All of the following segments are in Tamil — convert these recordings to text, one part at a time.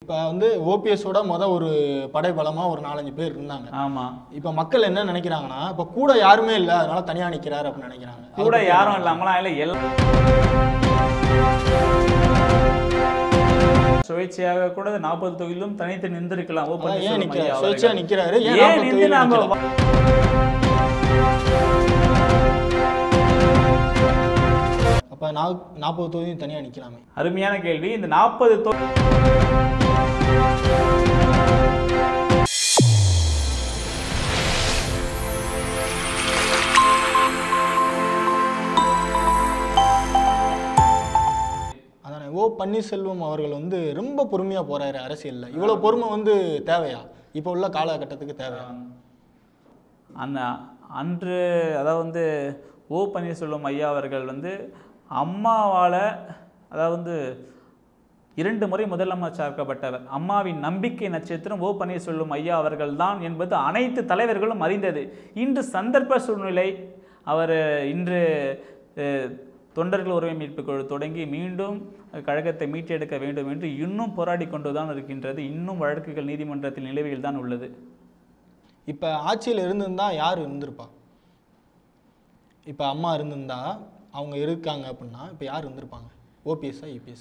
இப்போ வந்து ஓபிஎஸோட முத ஒரு படைபலமா ஒரு நாலஞ்சு பேர் இருந்தாங்க ஆமா இப்போ மக்கள் என்ன நினைக்கிறாங்கன்னா இப்போ கூட யாருமே இல்லை அதனால தனியா நிக்கிறாரு அப்படின்னு நினைக்கிறாங்க கூட யாரும் இல்லாமலாம் இல்லை எல்லாம் சுயேட்சையாக கூட நாற்பது தொகுதியிலும் தனித்து நின்றிருக்கலாம் ஓ அதான் ஏன் பன்னீர்செல்வம் நிக்கிறாரு ஐயா சுயேட்சையா அவர்கள். நிக்கிறாரு ஏன் ஏன் நாற்பது நின்று தொகுதியில நாம நிக்கல? அப்ப நா- நாற்பது தொகுதியும் தனியா நிக்கலாமே அருமையான கேள்வி இந்த நாற்பது தொ அதானே ஓ பன்னீர்செல்வம் அவர்கள் வந்து ரொம்ப பொறுமையா போறாரு அரசியல்ல இவ்வளவு பொறுமை வந்து தேவையா இப்போ உள்ள காலகட்டத்துக்கு தேவையா அந்த அன்று அதாவது வந்து ஓ பன்னீர்செல்வம் ஐயா அவர்கள் வந்து அம்மாவால் அதாவது வந்து இரண்டு முறை முதலமைச்சராக்கப்பட்டவர் அம்மாவின் நம்பிக்கை நட்சத்திரம் ஓ பன்னீர்செல்வம் ஐயா அவர்கள்தான் என்பது அனைத்து தலைவர்களும் அறிந்தது இன்று சந்தர்ப்ப சூழ்நிலை அவர் இன்று அஹ், தொண்டர்கள் உரிமை மீட்பு குழு தொடங்கி மீண்டும் கழகத்தை மீட்டெடுக்க வேண்டும் என்று இன்னும் போராடி கொண்டுதான் இருக்கின்றது இன்னும் வழக்குகள் நீதிமன்றத்தில் நிலுவையில் தான் உள்ளது இப்ப ஆட்சியில் இருந்திருந்தா யார் இருந்திருப்பா இப்ப அம்மா இருந்திருந்தா அவங்க இருக்காங்க அப்படின்னா இப்ப யார் இருந்திருப்பாங்க ஓபிஎஸ்ஆ இபிஎஸ்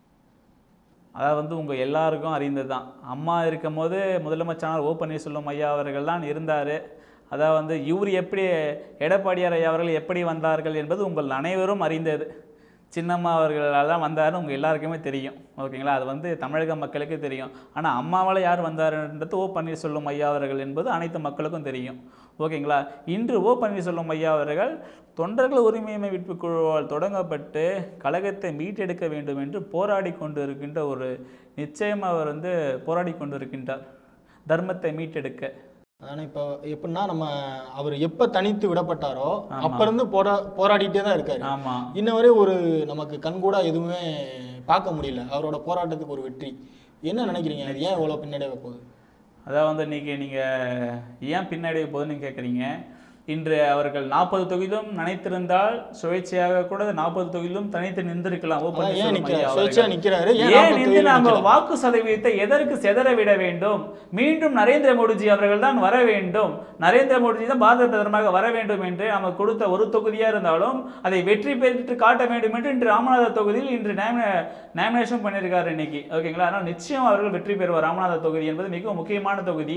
அதாவது வந்து உங்கள் எல்லாருக்கும் அறிந்தது தான் அம்மா இருக்கும் போது முதலமைச்சர் ஓ பன்னீர்செல்வம் ஐயா அவர்கள் தான் இருந்தார் அதாவது வந்து இவர் எப்படி எடப்பாடியார் ஐயா அவர்கள் எப்படி வந்தார்கள் என்பது உங்கள் அனைவரும் அறிந்தது சின்னம்மா அவர்களெல்லாம் வந்தாருன்னு உங்கள் எல்லாருக்குமே தெரியும் ஓகேங்களா அது வந்து தமிழக மக்களுக்கு தெரியும் ஆனால் அம்மாவால் யார் வந்தாருன்றது ஓ பன்னீர்செல்வம் ஐயா அவர்கள் என்பது அனைத்து மக்களுக்கும் தெரியும் ஓகேங்களா இன்று ஓ பன்னீர்செல்வம் ஐயா அவர்கள் தொண்டர்கள் உரிமை மீட்பு குழுவால் தொடங்கப்பட்டு கழகத்தை மீட்டெடுக்க வேண்டும் என்று போராடி கொண்டு இருக்கின்ற ஒரு நிச்சயம் அவர் வந்து போராடி கொண்டு இருக்கின்றார் தர்மத்தை மீட்டெடுக்க அதானே இப்போ எப்படின்னா நம்ம அவர் எப்ப தனித்து விடப்பட்டாரோ ஆமா. அப்ப இருந்து போரா போராடிட்டே தான் இருக்காரு ஆமா இன்ன வரை ஒரு நமக்கு கண்கூடா எதுவுமே பார்க்க முடியல அவரோட போராட்டத்துக்கு ஒரு வெற்றி என்ன நினைக்கிறீங்க அது ஏன் இவ்வளவு பின்னடைவை போகுது அதாவது வந்து இன்னைக்கு நீங்கள் ஏன் பின்னாடி போகுதுன்னு கேட்குறீங்க இன்று அவர்கள் நாற்பது தொகுதியிலும் நினைத்திருந்தால் சுயேட்சையாக கூட நாற்பது தொகுதியிலும் தனித்து நின்றிருக்கலாம் ஓ அதான் ஏன் பன்னீர்செல்வம் நிக்கிறாரு ஐயா சுயேட்சையா அவர்கள். நிக்கிறாரு ஏன் ஏன் நாற்பது நின்று தொகுதியில நாம நிக்கல? வாக்கு சதவீதத்தை எதற்கு செதற விட வேண்டும் மீண்டும் நரேந்திர மோடிஜி அவர்கள் தான் வர வேண்டும் நரேந்திர மோடிஜி தான் பாரத பிரதமராக வர வேண்டும் என்று நமக்கு கொடுத்த ஒரு தொகுதியா இருந்தாலும் அதை வெற்றி பெற்று காட்ட வேண்டும் என்று இன்று ராமநாதர் தொகுதியில் இன்று நாமினேஷன் பண்ணியிருக்காரு இன்னைக்கு ஓகேங்களா அதனால் நிச்சயம் அவர்கள் வெற்றி பெறுவார் ராமநாதர் தொகுதி என்பது மிக முக்கியமான தொகுதி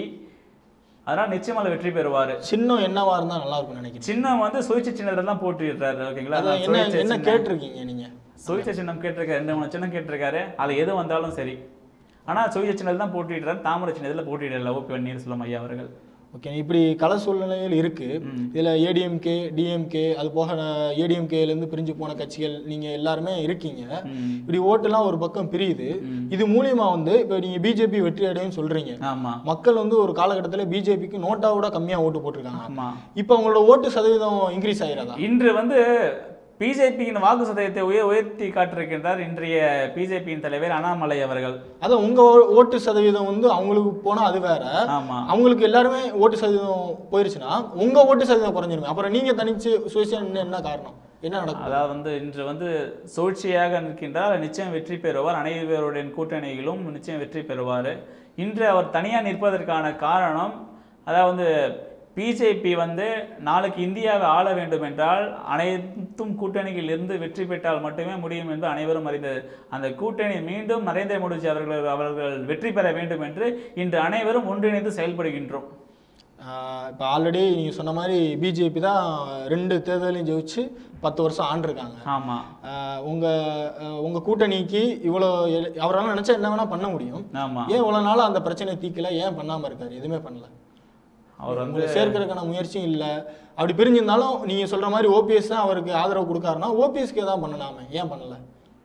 அதனால் நிச்சயம் அதில் வெற்றி பெறுவார் சின்னம் என்னவா இருந்தா நல்லா இருக்கும்னு நினைக்கிறேன் சின்னம் வந்து சுயேட்சை சின்னத்தில் தான் போட்டிடுறாரு ஓகேங்களா அதான் அதான் என்ன சுயேட்சை என்ன சின்னம். கேட்டிருக்கீங்க நீங்க சுவிச்ச சின்னம் கேட்டிருக்காரு ரெண்டு மூணு சின்னம் கேட்டிருக்காரு அதில் எது வந்தாலும் சரி ஆனால் சுவிச்ச சின்னத்தில் தான் போட்டிடுறாரு தாமரை சின்னத்தில் போட்டியிடல ஓ பன்னீர்செல்வம் ஐயா அவர்கள் ஓகே இப்படி கள சூழ்நிலையில் இருக்கு இதுல ஏடிஎம்கே டிஎம்கே அது போக ஏடிஎம்கேல இருந்து பிரிஞ்சு போன கட்சிகள் நீங்க எல்லாருமே இருக்கீங்க ம். இப்படி ஓட்டெல்லாம் ஒரு பக்கம் பிரியுது இது மூலியமா வந்து இப்போ நீங்க பிஜேபி வெற்றி அடையும் சொல்றீங்க ஆமா மக்கள் வந்து ஒரு காலகட்டத்தில் பிஜேபிக்கு நோட்டா விட கம்மியா ஓட்டு போட்டிருக்காங்க ஆமா இப்போ உங்களோட ஓட்டு சதவீதம் இன்க்ரீஸ் ஆயிராதா இன்று வந்து பிஜேபியின் வாக்கு சதவீதத்தை உயர் உயர்த்தி காட்டிருக்கின்றார் இன்றைய பிஜேபியின் தலைவர் அண்ணாமலை அவர்கள் அதான் உங்க ஓ- ஓட்டு சதவீதம் வந்து அவங்களுக்கு போனா அது வேற ஆமா அவங்களுக்கு எல்லாருமே ஓட்டு சதவீதம் போயிருச்சுன்னா உங்க ஓட்டு சதவீதம் குறைஞ்சிருமே அப்புறம் நீங்க தனிச்சு சுயேட்சையா நின்னு என்ன காரணம் என்ன நடக்கும் அதாவது வந்து இன்று வந்து சூழ்ச்சியாக நிற்கின்றார் நிச்சயம் வெற்றி பெறுவார் அனைவருடைய கூட்டணியிலும் நிச்சயம் வெற்றி பெறுவார் இன்று அவர் தனியாக நிற்பதற்கான காரணம் அதாவது வந்து பிஜேபி வந்து நாளைக்கு இந்தியாவை ஆள வேண்டும் என்றால் அனைத்தும் கூட்டணியில் இருந்து வெற்றி பெற்றால் மட்டுமே முடியும் என்று அனைவரும் அறிந்தது அந்த கூட்டணி மீண்டும் நரேந்திர மோடிஜி அவர்கள் அவர்கள் வெற்றி பெற வேண்டும் என்று இன்று அனைவரும் ஒன்றிணைந்து செயல்படுகின்றோம் ஆஹ் இப்ப ஆல்ரெடி நீங்க சொன்ன மாதிரி பிஜேபி தான் ரெண்டு தேர்தலையும் ஜெயிச்சு பத்து வருஷம் ஆண்டிருக்காங்க ஆமா ஆஹ் உங்க ஆஹ் உங்க கூட்டணிக்கு இவ்வளோ எ- அவரால நினைச்சா என்ன வேணா பண்ண முடியும் ஆமா ஏன் இவ்வளவு நாள் அந்த பிரச்சனையை தீக்கல ஏன் பண்ணாம இருக்காரு எதுவுமே பண்ணல அவர் வந்து உங்களை சேர்க்கறதுக்கான முயற்சியும் இல்லை அப்படி பிரிஞ்சிருந்தாலும் நீங்க சொல்ற மாதிரி ஓபிஎஸ் தான் அவருக்கு ஆதரவு கொடுக்காருன்னா ஓபிஎஸ்க்கு தான் பண்ணலாமே ஏன் பண்ணல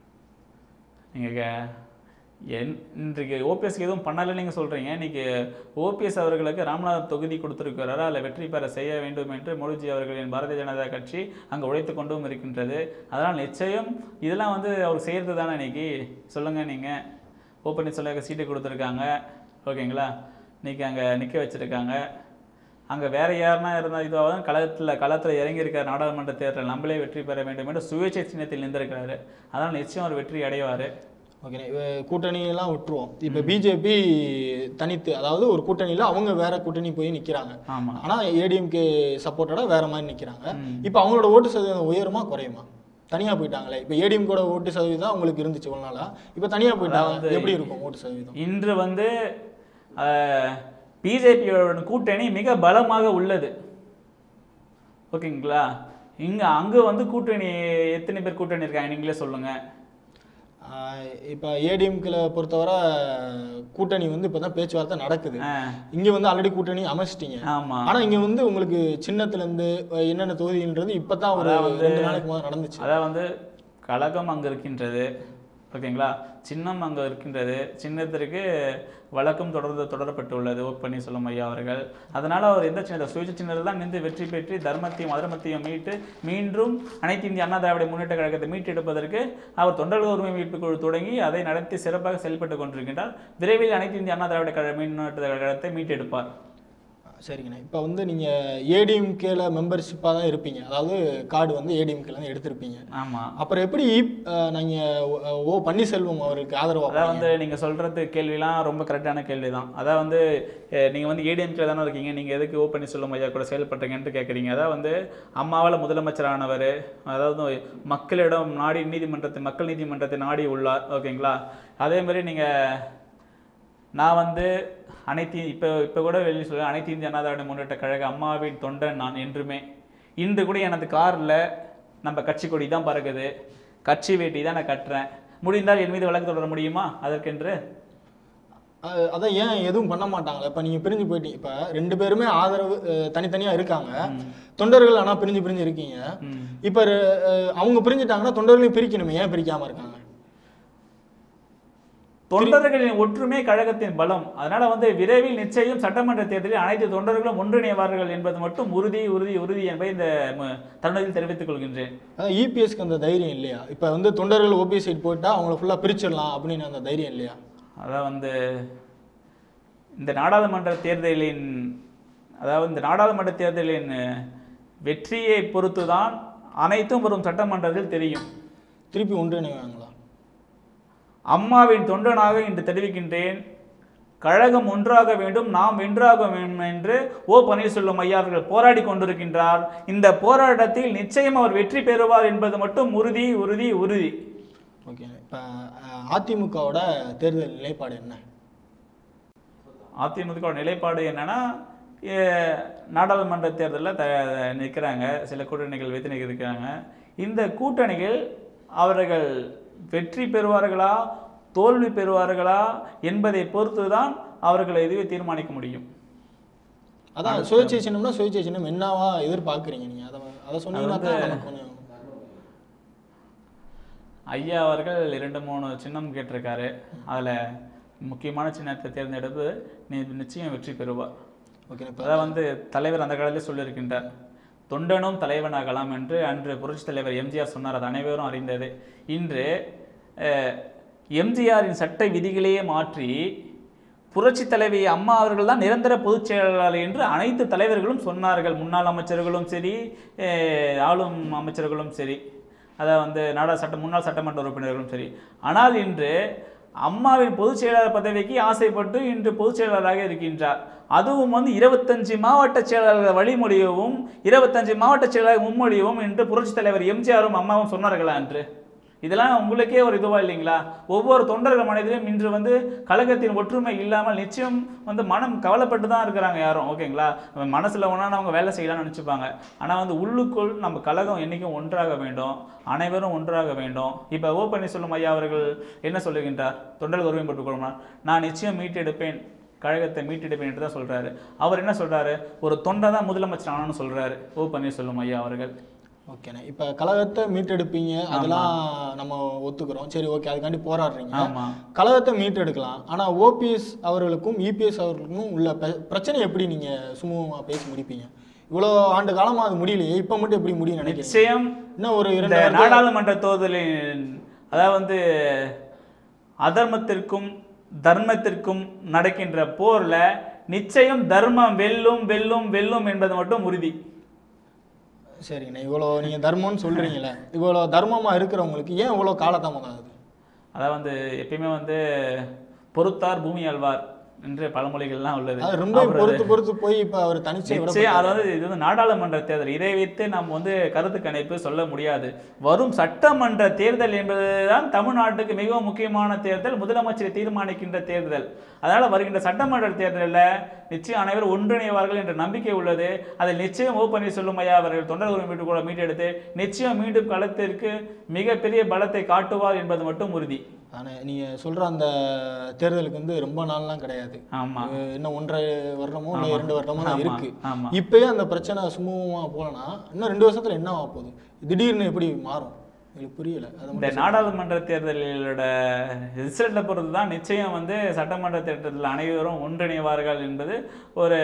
நீங்கள் என் இன்றைக்கு ஓபிஎஸ்க்கு எதுவும் பண்ணலை நீங்கள் சொல்கிறீங்க இன்னைக்கு ஓபிஎஸ் அவர்களுக்கு ராமநாதர் தொகுதி கொடுத்துருக்கிறாரு அதில் வெற்றி பெற செய்ய வேண்டும் என்று மோடிஜி அவர்களின் பாரதிய ஜனதா கட்சி அங்கே உழைத்து கொண்டும் இருக்கின்றது அதனால் நிச்சயம் இதெல்லாம் வந்து அவர் செய்கிறது தானே இன்னைக்கு சொல்லுங்கள் நீங்கள் ஓ பன்னீர்செல்வம் சீட்டு கொடுத்துருக்காங்க ஓகேங்களா இன்னைக்கு அங்கே நிற்க வச்சுருக்காங்க அங்கே வேற யாருன்னா இருந்தால் இதுவாக களத்தில் களத்தில் இறங்கியிருக்கார் நாடாளுமன்ற தேர்தல் நம்மளே வெற்றி பெற வேண்டும் என்று சுயேட்சை சின்னத்தில் நின்றிருக்கிறாரு அதனால் நிச்சயம் அவர் வெற்றி அடைவார் ஓகே கூட்டணியெல்லாம் விட்டுருவோம் இப்போ பிஜேபி தனித்து அதாவது ஒரு கூட்டணியில் அவங்க வேற கூட்டணி போய் நிற்கிறாங்க ஆமா ஆனால் ஏடிஎம்கே சப்போர்ட்டோட வேற மாதிரி நிற்கிறாங்க இப்போ அவங்களோட ஓட்டு சதவீதம் உயருமா குறையுமா தனியாக போயிட்டாங்களே இப்போ ஏடிஎம் கூட ஓட்டு சதவீதம் அவங்களுக்கு இருந்துச்சு இவ்வளோ நாளா இப்போ தனியாக போயிட்டாங்க எப்படி இருக்கும் ஓட்டு சதவீதம் இன்று வந்து பிஜேபியோட கூட்டணி மிக பலமாக உள்ளது ஓகேங்களா இங்க அங்க வந்து கூட்டணி எத்தனை பேர் கூட்டணி இருக்காங்க நீங்களே சொல்லுங்க இப்போ ஏடிஎம்கில் பொறுத்தவரை கூட்டணி வந்து இப்போ தான் பேச்சுவார்த்தை நடக்குது ஆ, இங்கே வந்து ஆல்ரெடி கூட்டணி அமைச்சிட்டீங்க ஆமா ஆனா இங்க வந்து உங்களுக்கு சின்னத்துல இருந்து அஹ், என்னென்ன தொகுதின்றது இப்பதான் ஒரு அதான் வந்து- ரெண்டு நாளைக்கு முதல்ல நடந்துச்சு அதான் வந்து கழகம் அங்க இருக்கின்றது ஓகேங்களா சின்னம் அங்க இருக்கின்றது சின்னத்திற்கு வழக்கம் தொடர்ந்து தொடரப்பட்டுள்ளது ஓ பன்னீர்செல்வம் ஐயா அவர்கள் அதனால அவர் எந்த சின்னத்தை சுயேட்சை சின்னத்தில் தான் நின்று வெற்றி பெற்று தர்மத்தையும் அதர்மத்தையும் மீட்டு மீண்டும் அனைத்து இந்திய அண்ணா திராவிட முன்னேற்ற கழகத்தை மீட்டெடுப்பதற்கு அவர் தொண்டர்கள் உரிமை மீட்பு குழு தொடங்கி அதை நடத்தி சிறப்பாக செயல்பட்டு கொண்டிருக்கின்றார் விரைவில் அனைத்து இந்திய அண்ணா திராவிட கழக முன்னேற்ற கழகத்தை மீட்டெடுப்பார் சரிங்கண்ணா இப்போ வந்து நீங்க ஏடிஎம்கேல மெம்பர்ஷிப்பாக தான் இருப்பீங்க அதாவது கார்டு வந்து ஏடிஎம்கேல தான் எடுத்திருப்பீங்க ஆமா அப்புறம் எப்படி அஹ், நீங்க அஹ், ஓ பன்னீர்செல்வம் அவருக்கு ஆதரவா அதான் வந்து நீங்க சொல்றது கேள்விலாம் ரொம்ப கரெக்டான கேள்வி தான் அதான் வந்து அஹ், நீங்க வந்து ஏடிஎம்கே தானே இருக்கீங்க நீங்க எதுக்கு ஓ பன்னீர்செல்வம் ஐயா கூட செயல்பட்டீங்கன்ட்டு கேட்குறீங்க அதான் வந்து அம்மாவால் முதலமைச்சரானவர் அதாவது மக்களிடம் நாடி நீதிமன்றத்தை மக்கள் நீதிமன்றத்தை நாடி உள்ளார் ஓகேங்களா அதே மாதிரி நீங்க நான் வந்து அனைத்து இப்போ இப்போ கூட வெளியே சொல்ல அனைத்து இந்திய அண்ணா திராவிட முன்னேற்ற கழக அம்மாவின் தொண்டன் நான் என்றுமே இன்று கூட எனது காரில் நம்ம கட்சி கொடி தான் பறக்குது கட்சி வேட்டி தான் நான் கட்டுறேன் முடிந்தால் என் மீது வழக்கு தொடர முடியுமா அதற்கென்று அஹ், அதான் ஏன் எதுவும் பண்ண மாட்டாங்களே இப்போ நீங்க பிரிஞ்சு போயிட்டீங்க இப்போ ரெண்டு பேருமே ஆதரவு அஹ், தனித்தனியா இருக்காங்க தொண்டர்கள் ஆனா பிரிஞ்சு பிரிஞ்சு இருக்கீங்க ம். இப்போ அஹ், அவங்க பிரிஞ்சுட்டாங்கன்னா தொண்டர்களையும் பிரிக்கணுமே ஏன் பிரிக்காம இருக்காங்க தொண்டர்களின் ஒற்றுமை கழகத்தின் பலம் அதனால வந்து விரைவில் நிச்சயம் சட்டமன்ற தேர்தலில் அனைத்து தொண்டர்களும் ஒன்றிணைவார்கள் என்பது மட்டும் உறுதி உறுதி உறுதி என்பதை இந்த ம- தருணத்தில் தெரிவித்துக் கொள்கின்றேன் அதான் இபிஎஸ்க்கு அந்த தைரியம் இல்லையா இப்போ வந்து தொண்டர்கள் ஓபிஎஸ் சைடு போயிட்டா அவங்கள ஃபுல்லாக பிரிச்சிடலாம் அப்படின்னு அந்த தைரியம் இல்லையா அதான் வந்து இந்த நாடாளுமன்ற தேர்தலின் அதாவது இந்த நாடாளுமன்ற தேர்தலின் வெற்றியை பொறுத்து தான் அனைத்தும் வரும் சட்டமன்றத்தில் தெரியும் திருப்பி ஒன்றிணைவாங்களா அம்மாவின் தொண்டனாக இன்று தெரிவிக்கின்றேன் கழகம் ஒன்றாக வேண்டும் நாம் வென்றாக வேண்டும் என்று ஓ பன்னீர்செல்வம் ஐயா அவர்கள் போராடி கொண்டிருக்கின்றார் இந்த போராட்டத்தில் நிச்சயம் அவர் வெற்றி பெறுவார் என்பது மட்டும் உறுதி உறுதி உறுதி ஓகே இப்போ அதிமுகவோட தேர்தல் நிலைப்பாடு என்ன அதிமுக நிலைப்பாடு என்னன்னா எ- நாடாளுமன்ற தேர்தலில் த நிற்கிறாங்க சில கூட்டணிகள் வைத்து நிற்கிறாங்க இந்த கூட்டணிகள் அவர்கள் வெற்றி பெறுவார்களா தோல்வி பெறுவார்களா என்பதை பொறுத்து தான் அவர்களை இதுவே தீர்மானிக்க முடியும் அதான் சுயேட்சை சின்னம்னா சுயேட்சை சின்னம் என்னவா எதிர்பார்க்குறீங்க நீங்கள் அதை அதை சொன்னீங்கன்னா தான் நமக்கு கொஞ்சம் ஐயா அவர்கள் இரண்டு மூணு சின்னம் கேட்டிருக்காரு அதில் முக்கியமான சின்னத்தை தேர்ந்தெடுத்து நீ நிச்சயம் வெற்றி பெறுவார் ஓகே இப்போ அதான் வந்து தலைவர் அந்த காலத்தில் சொல்லியிருக்கின்றார் தொண்டனும் தலைவனாகலாம் என்று அன்று புரட்சி தலைவர் எம்ஜிஆர் சொன்னார் அது அனைவரும் அறிந்தது இன்று அஹ், எம்ஜிஆரின் சட்ட விதிகளையே மாற்றி புரட்சி தலைவி அம்மா அவர்கள் தான் நிரந்தர பொதுச் செயலாளர் என்று அனைத்து தலைவர்களும் சொன்னார்கள் முன்னாள் அமைச்சர்களும் சரி அஹ், ஆளும் அமைச்சர்களும் சரி அதான் வந்து நாடா சட்ட முன்னாள் சட்டமன்ற உறுப்பினர்களும் சரி ஆனால் இன்று அம்மாவின் பொதுச் செயலாளர் பதவிக்கு ஆசைப்பட்டு இன்று பொதுச் செயலாளராக இருக்கின்றார் அதுவும் வந்து இருபத்தஞ்சு மாவட்ட செயலாளர்கள் வழிமொழியவும் இருபத்தஞ்சு மாவட்ட செயலாளர் முன்மொழியவும் என்று புரட்சி தலைவர் எம்ஜிஆரும் அம்மாவும் சொன்னார்களா என்று இதெல்லாம் உங்களுக்கே ஒரு இதுவா இல்லைங்களா ஒவ்வொரு தொண்டர்கள் மனதிலும் இன்று வந்து கழகத்தின் ஒற்றுமை இல்லாமல் நிச்சயம் வந்து மனம் கவலைப்பட்டு தான் இருக்கிறாங்க யாரும் ஓகேங்களா நம்ம மனசுல ஒன்றா அவங்க வேலை செய்யலாம்னு நினச்சிப்பாங்க ஆனால் வந்து உள்ளுக்குள் நம்ம கழகம் என்றைக்கும் ஒன்றாக வேண்டும் அனைவரும் ஒன்றாக வேண்டும் இப்போ ஓ பன்னீர்செல்வம் ஐயா அவர்கள் என்ன சொல்லுகின்றார் தொண்டர்கள் உரிமை போட்டுக் கொள்ளுமார் நான் நிச்சயம் மீட்டெடுப்பேன் கழகத்தை மீட்டெடுப்பேன் என்று தான் சொல்றாரு அவர் என்ன சொல்றாரு ஒரு தொண்டை தான் முதலமைச்சர் ஆனான்னு சொல்றாரு ஓ பன்னீர்செல்வம் ஐயா அவர்கள் ஓகேண்ணே இப்போ கழகத்தை மீட்டெடுப்பீங்க அதெல்லாம் நம்ம ஒத்துக்கிறோம் சரி ஓகே அதுக்காண்டி போராடுறீங்க ஆமா கழகத்தை மீட்டெடுக்கலாம் ஆனால் ஓபிஎஸ் அவர்களுக்கும் இபிஎஸ் அவர்களுக்கும் உள்ள பெ- பிரச்சனை எப்படி நீங்கள் சுமூகமாக பேசி முடிப்பீங்க இவ்வளோ ஆண்டு காலமாக அது முடியலையே இப்போ மட்டும் எப்படி முடியும் நினைக்கிறீங்க நிச்சயம் இன்னும் ஒரு இந்த இரண்டு வருடம் நாடாளுமன்ற தேர்தலின் அதாவது வந்து அதர்மத்திற்கும் தர்மத்திற்கும் நடக்கின்ற போர்ல நிச்சயம் தர்மம் வெல்லும் வெல்லும் வெல்லும் என்பது மட்டும் உறுதி சரிங்கண்ணே இவ்வளோ நீங்கள் தர்மம்னு சொல்கிறீங்களே இவ்வளோ தர்மமாக இருக்கிறவங்களுக்கு ஏன் இவ்வளோ காலதாமதம் ஆகுது அதாவது வந்து எப்பயுமே வந்து பொறுத்தார் பூமி ஆழ்வார் என்று பழமொழிகள்லாம் உள்ளது அது ரொம்ப அப்புறம் பொறுத்து பொறுத்து போய் இப்ப அவர் தனிச்சே நிச்சயம் அதாவது இது வந்து நாடாளுமன்ற தேர்தல் இதை வைத்து நம்ம வந்து கருத்து கணிப்பு சொல்ல முடியாது வரும் சட்டமன்ற தேர்தல் என்பதுதான் தமிழ்நாட்டுக்கு மிகவும் முக்கியமான தேர்தல் முதலமைச்சரை தீர்மானிக்கின்ற தேர்தல் அதனால வருகின்ற சட்டமன்ற தேர்தலில் நிச்சயம் அனைவரும் ஒன்றிணைவார்கள் என்ற நம்பிக்கை உள்ளது அதில் நிச்சயம் ஓ பன்னீர்செல்வம் ஐயா அவர்கள் தொண்டர் உரிமை மீட்டு கூட மீட்டெடுத்து நிச்சயம் மீண்டும் களத்திற்கு மிகப்பெரிய பலத்தை காட்டுவார் என்பது மட்டும் உறுதி ஆனா நீங்க சொல்ற அந்த தேர்தலுக்கு வந்து ரொம்ப நாள்லாம் கிடையாது ஆமா அஹ் இன்னும் ஒன்றரை வருடமோ இல்லை ஆமா. இரண்டு வருடமோ தான் ஆமா, இருக்கு ஆமா. இப்பயே அந்த பிரச்சனை சுமூகமா போலனா இன்னும் ரெண்டு வருஷத்துல என்ன ஆக போகுது திடீர்னு எப்படி மாறும் எனக்கு புரியல அது இந்த நாடாளுமன்ற தேர்தலோட ரிசல்ட்டை பொறுத்து தான் நிச்சயம் வந்து சட்டமன்ற தேர்தலில் அனைவரும் ஒன்றிணைவார்கள் என்பது ஒரு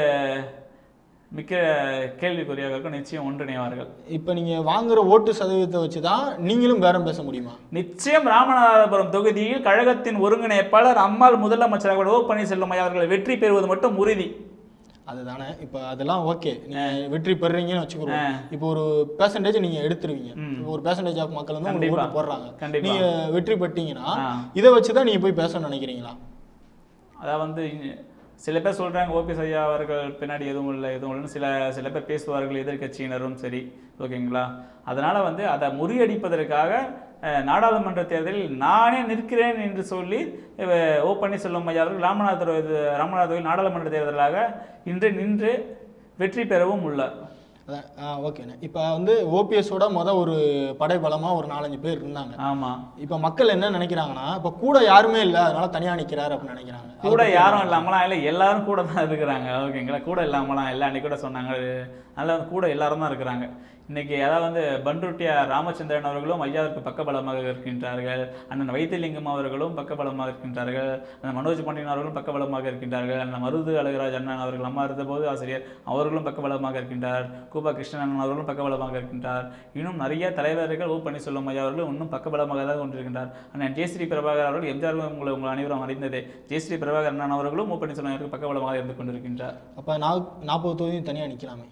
மிக்க கேள்விக்குறியாக இருக்கும் நிச்சயம் ஒன்றிணைவார்கள் இப்போ நீங்க வாங்குற ஓட்டு சதவீதத்தை வச்சு தான் நீங்களும் பேரம் பேச முடியுமா நிச்சயம் ராமநாதபுரம் தொகுதியில் கழகத்தின் ஒருங்கிணைப்பாளர் அம்மாள் முதலமைச்சராக ஓ பன்னீர்செல்வம் ஐயா அவர்கள் வெற்றி பெறுவது மட்டும் உறுதி அதுதானே இப்போ அதெல்லாம் ஓகே நீங்க வெற்றி பெறுறீங்கன்னு வச்சுக்கிறோம் ஆ. இப்போ ஒரு பெர்சன்டேஜ் நீங்க எடுத்துருவீங்க ம். இப்போ ஒரு பெர்சன்டேஜ் ஆஃப் மக்கள் வந்து உங்களுக்கு கண்டிப்பா. ஓட்டு போடுறாங்க கண்டிப்பா. நீங்க வெற்றி பெற்றீங்கன்னா ஆ. இதை வச்சு தான் நீங்க போய் பேசணும்னு நினைக்கிறீங்களா அதாவது வந்து இங்க- சில பேர் சொல்றாங்க ஓபிஎஸ் ஐயா அவர்கள் பின்னாடி எதுவும் இல்லை எதுவும் இல்லைன்னு சில சில பேர் பேசுவார்கள் எதிர்க்கட்சியினரும் சரி ஓகேங்களா அதனால வந்து அதை முறியடிப்பதற்காக அஹ், நாடாளுமன்ற தேர்தலில் நானே நிற்கிறேன் என்று சொல்லி அஹ், ஓ பன்னீர்செல்வம் ஐயா அவர்கள் ராமநாதபுரம் இது ராமநாதபுரம் நாடாளுமன்ற தேர்தலாக இன்று நின்று வெற்றி பெறவும் உள்ளார் அதான் ஆ ஓகேண்ணே இப்போ வந்து ஓபிஎஸோட முத ஒரு படைபலமா ஒரு நாலஞ்சு பேர் இருந்தாங்க ஆமா இப்போ மக்கள் என்ன நினைக்கிறாங்கன்னா இப்போ கூட யாருமே இல்லை அதனால தனியா நிக்கிறாரு அப்படின்னு நினைக்கிறாங்க கூட யாரும் இல்லாமலாம் இல்லை எல்லாரும் கூட தான் இருக்கிறாங்க ஓகேங்களா கூட இல்லாமலாம் இல்லை அன்னைக்கு கூட சொன்னாங்க அதனால வந்து கூட எல்லாரும் தான் இருக்கிறாங்க இன்னைக்கு அதாவது வந்து பண்ருட்டியார் ராமச்சந்திரன் அவர்களும் ஐயாவிற்கு பக்கபலமாக இருக்கின்றார்கள் அண்ணன் வைத்தியலிங்கம் அவர்களும் பக்கபலமாக இருக்கின்றார்கள் அண்ணன் மனோஜ் பாண்டியன் அவர்களும் பக்கபலமாக இருக்கின்றார்கள் அண்ணன் மருது அழகராஜ் அண்ணன் அவர்கள் அம்மா இருந்தபோது ஆசிரியர் அவர்களும் பக்கபலமாக இருக்கின்றார் கூபா கிருஷ்ணன் அண்ணன் அவர்களும் பக்கபலமாக இருக்கின்றார் இன்னும் நிறைய தலைவர்கள் ஓ பன்னீர்செல்வம் ஐயா அவர்களும் இன்னும் பக்கபலமாக தான் கொண்டிருக்கின்றார் அண்ணன் ஜெயஸ்ரீ பிரபாகர் அவர்கள் எம்ஜிஆர் உங்களை உங்கள் அனைவரும் அறிந்ததே ஜெயஸ்ரீ பிரபாகர் அண்ணன் அவர்களும் ஓ பன்னீர்செல்வம் அவர்களுக்கு பக்கபலமாக இருந்து கொண்டிருக்கின்றார் அப்போ நான் நாற்பது தொகுதியும் தனியா நிக்கலாமே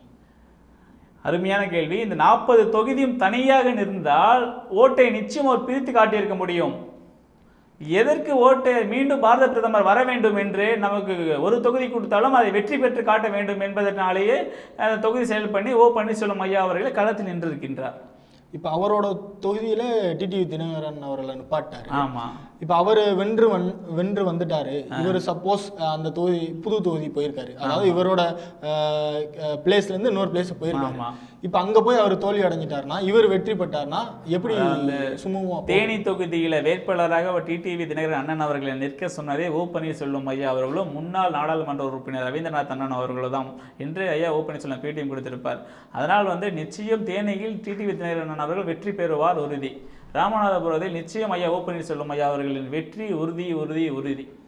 அருமையான கேள்வி இந்த நாற்பது தொகுதியும் தனியாக நின்றால் ஓட்டை நிச்சயம் அவர் பிரித்து காட்டியிருக்க முடியும் எதற்கு ஓட்டை மீண்டும் பாரத பிரதமர் வர வேண்டும் என்று நமக்கு ஒரு தொகுதி கொடுத்தாலும் அதை வெற்றி பெற்று காட்ட வேண்டும் என்பதனாலேயே அந்த தொகுதி செயல் பண்ணி ஓ பன்னீர்செல்வம் ஐயா அவர்கள் களத்தில் நின்றிருக்கின்றார் இப்போ அவரோட தொகுதியில டிடிவி தினகரன் அவர்களை நிப்பாட்டாரு ஆமா இப்போ அவர் வென்று வந் வென்று வந்துட்டாரு இவர் சப்போஸ் அந்த தொகுதி புது தொகுதி போயிருக்காரு அதாவது இவரோட பிளேஸ்ல இருந்து இன்னொரு பிளேஸ் போயிருக்காரு ஆமா. இப்போ அங்க போய் அவர் தோல்வி அடைஞ்சிட்டாருன்னா இவர் வெற்றி பெற்றாருன்னா எப்படி சுமூகமா போகும்? தேனி தொகுதியில வேட்பாளராக டிடிவி தினகரன் அண்ணன் அவர்களை நிற்க சொன்னதே ஓ பன்னீர்செல்வம் ஐயா அவர்களும் முன்னாள் நாடாளுமன்ற உறுப்பினர் ரவீந்திரநாத் அண்ணன் அவர்களும் தான் என்று ஐயா ஓ பன்னீர்செல்வம் பேட்டியும் கொடுத்திருப்பார் அதனால் வந்து நிச்சயம் தேனியில் டிடிவி தினகரன் அண்ணன் அவர்கள் வெற்றி பெறுவார் உறுதி ராமநாதபுரத்தில் நிச்சயம் ஐயா ஓ பன்னீர்செல்வம் ஐயா அவர்களின் வெற்றி உறுதி உறுதி உறுதி